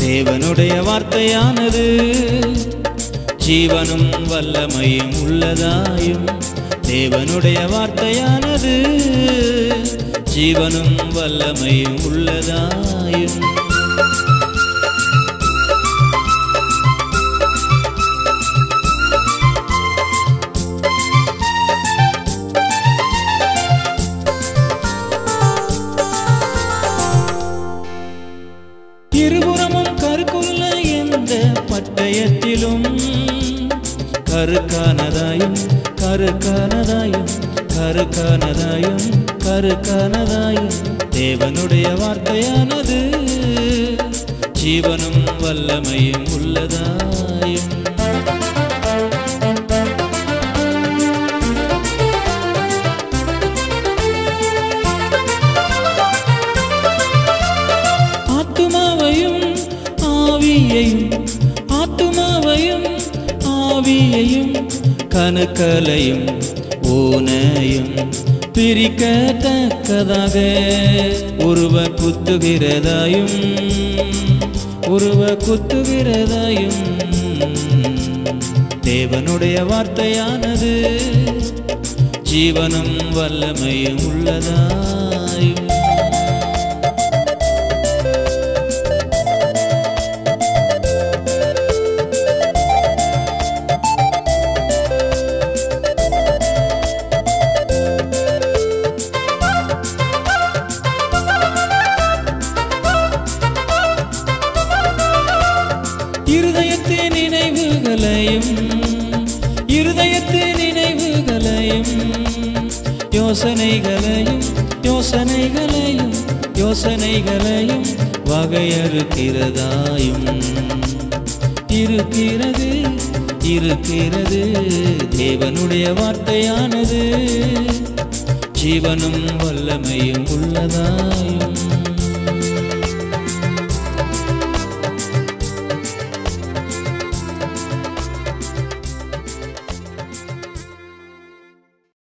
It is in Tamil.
தேவனுடைய வார்த்தையானது ஜீவனும் வல்லமையும் உள்ளதாயும் தேவனுடைய வார்த்தையானது ஜீவனும் வல்லமையும் உள்ளதாயும் இருபுறமும் கருக்குள்ள எந்த பட்டயத்திலும் கருக்கானதாயும் கருக்கானதாயும் கருக்கானதாயும் கருக்கானதாயும் தேவனுடைய வார்த்தையானது ஜீவனும் வல்லமையும் உள்ளதாயும் ஆத்துமாவையும் ஆவியையும் ஆத்துமாவையும் ஆவியையும் கணுக்களையும் ஊனையும் பிரிக்கத்தக்கதாக உருவ குத்துகிறதாயும் உருவ குத்துகிறதாயும் தேவனுடைய வார்த்தையானது ஜீவனும் வல்லமையும் உள்ளதாயும் இருதயத்தின் நினைவுகளையும் இருதயத்தின் நினைவுகளையும் யோசனைகளையும் யோசனைகளையும் யோசனைகளையும் வகையறுக்கிறதாயும் இருக்கிறது இருக்கிறது தேவனுடைய வார்த்தையானது ஜீவனும் வல்லமையும் உள்ளதாய்